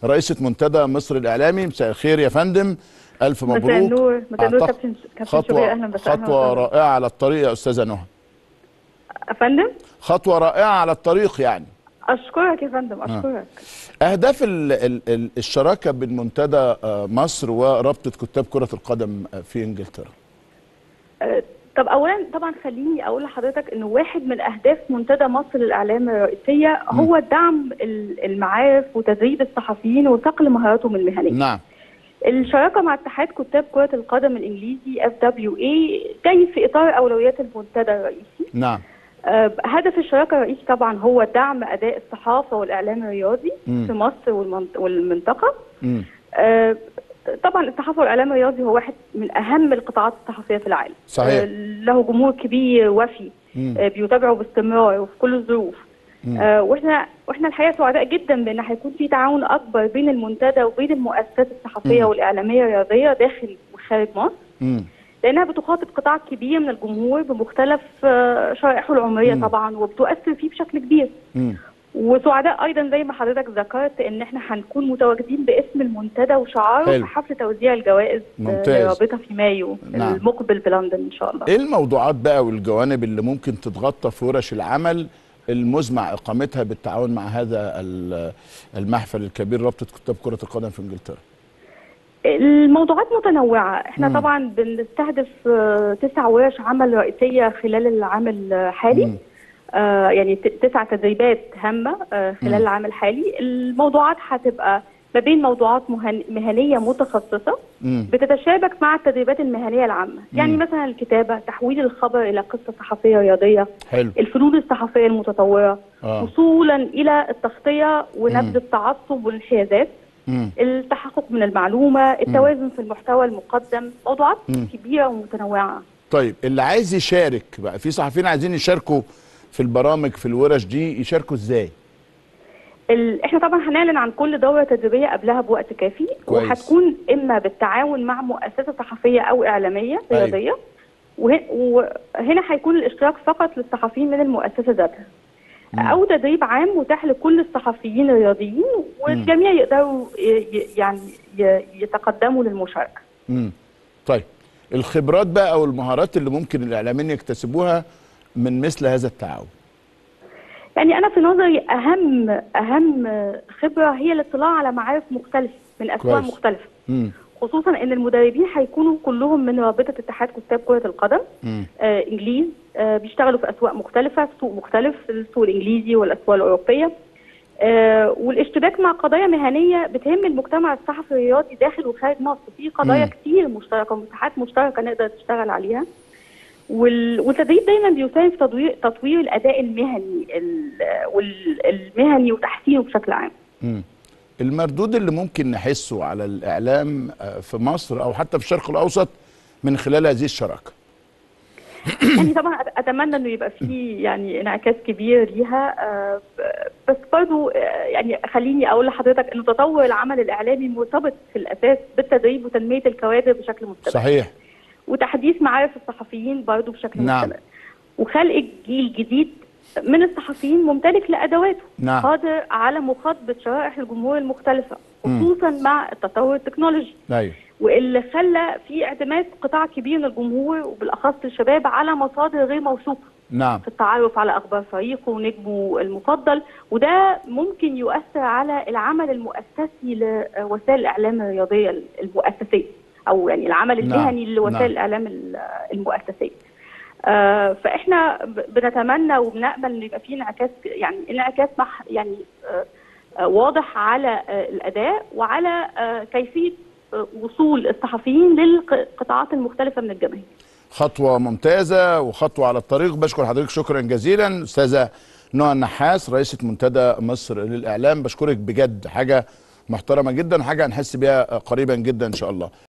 رئيسه منتدى مصر الاعلامي مساء الخير يا فندم الف مبروك مساء النور مساء النور أعتقد كابتن كابتن شوقي اهلا خطوه وسهلا خطوه رائعه على الطريق يا استاذه نهى افندم خطوه رائعه على الطريق يعني اشكرك يا فندم اشكرك اهداف ال ال ال الشراكه بين منتدى آه، مصر ورابطه كتاب كره القدم آه، في انجلترا أه، طب اولا طبعا خليني اقول لحضرتك انه واحد من اهداف منتدى مصر للاعلام الرئيسيه هو دعم ال- المعارف وتدريب الصحفيين وصقل مهاراتهم المهنيه نعم الشراكه مع اتحاد كتاب كره القدم الانجليزي اف دبليو اي جاي في اطار اولويات المنتدى الرئيسي نعم آه، هدف الشراكه الرئيسي طبعا هو دعم اداء الصحافه والاعلام الرياضي مم. في مصر والمنط- والمنطقه مم. آه، طبعا الصحافه والاعلام الرياضي هو واحد من اهم القطاعات الصحفيه في العالم صحيح. آه، له جمهور كبير وفي مم. آه، بيتابعه باستمرار وفي كل الظروف مم. آه، واحنا واحنا الحقيقه سعداء جدا بان هيكون في تعاون اكبر بين المنتدى وبين المؤسسات الصحفيه مم. والاعلاميه الرياضيه داخل وخارج مصر مم. لانها بتخاطب قطاع كبير من الجمهور بمختلف آه، شرائحه العمريه مم. طبعا وبتؤثر فيه بشكل كبير مم. وسعداء ايضا زي ما حضرتك ذكرت ان احنا هنكون متواجدين باسم المنتدى وشعاره حلو. في حفل توزيع الجوائز آه، ممتاز. لرابطه في مايو نعم. المقبل في لندن ان شاء الله ايه الموضوعات بقى والجوانب اللي ممكن تتغطى في ورش العمل المزمع اقامتها بالتعاون مع هذا ال- المحفل الكبير رابطه كتاب كره القدم في انجلترا الموضوعات متنوعه احنا مم. طبعا بنستهدف آه، تسع ورش عمل رئيسيه خلال العام الحالي مم. آه يعني ت- تسع تدريبات هامه آه خلال مم. العام الحالي الموضوعات هتبقى ما بين موضوعات مهن مهنيه متخصصه مم. بتتشابك مع التدريبات المهنيه العامه يعني مم. مثلا الكتابه تحويل الخبر الى قصه صحفيه رياضيه حلو الفنون الصحفيه المتطوره اه وصولا الى التغطيه ونبذ مم. التعصب والانحيازات مم. التحقق من المعلومه التوازن في المحتوى المقدم موضوعات مم. كبيره ومتنوعه طيب اللي عايز يشارك بقى في صحفيين عايزين يشاركوا في البرامج في الورش دي يشاركوا ازاي ال... احنا طبعا هنعلن عن كل دوره تدريبيه قبلها بوقت كافي كويس. وهتكون اما بالتعاون مع مؤسسه صحفيه او اعلاميه أيوة. رياضيه وه... وهنا هيكون الاشتراك فقط للصحفيين من المؤسسه ذاتها مم. او تدريب عام متاح لكل الصحفيين الرياضيين والجميع يقدروا ي... ي- يعني ي... يتقدموا للمشاركه مم. طيب الخبرات بقى او المهارات اللي ممكن الاعلاميين يكتسبوها من مثل هذا التعاون يعني انا في نظري اهم اهم خبره هي الاطلاع على معارف مختلفه من اسواق كويس. مختلفه مم. خصوصا ان المدربين هيكونوا كلهم من رابطه اتحاد كتاب كره القدم مم. آه انجليز آه بيشتغلوا في اسواق مختلفه في سوق مختلف السوق الانجليزي والاسواق الاوروبيه آه والاشتباك مع قضايا مهنيه بتهم المجتمع الصحفي الرياضي داخل وخارج مصر في قضايا مم. كتير مشتركه ومساحات مشتركه نقدر نشتغل عليها وال- والتدريب دايما بيساهم في تطوير تطوير الاداء المهني ال- والمهني وتحسينه بشكل عام مم. المردود اللي ممكن نحسه على الاعلام آه، في مصر او حتى في الشرق الاوسط من خلال هذه الشراكه يعني طبعا أت- اتمنى انه يبقى فيه يعني انعكاس كبير ليها آه، ب- بس برضو آه، يعني خليني اقول لحضرتك انه تطور العمل الاعلامي مرتبط في الاساس بالتدريب وتنميه الكوادر بشكل مستمر صحيح وتحديث معارف الصحفيين برضو بشكل نعم. مستمر وخلق جيل جديد من الصحفيين ممتلك لادواته نعم. قادر على مخاطبه شرائح الجمهور المختلفه مم. خصوصا مع التطور التكنولوجي ايوه واللي خلى في اعتماد قطاع كبير من الجمهور وبالاخص الشباب على مصادر غير موثوقه نعم في التعرف على اخبار فريقه ونجمه المفضل وده ممكن يؤثر على العمل المؤسسي لوسائل الاعلام الرياضيه المؤسسيه او يعني العمل نعم، المهني لوسائل نعم. الاعلام ال- المؤسسيه. آه، فاحنا ب- بنتمنى وبنامل ان يبقى في انعكاس يعني انعكاس مح يعني آه، آه، واضح على آه، الاداء وعلى آه، كيفيه آه، وصول الصحفيين للقطاعات المختلفه من الجماهير. خطوه ممتازه وخطوه على الطريق بشكر حضرتك شكرا جزيلا استاذه نهى النحاس رئيسه منتدى مصر للاعلام بشكرك بجد حاجه محترمه جدا حاجه هنحس بيها قريبا جدا ان شاء الله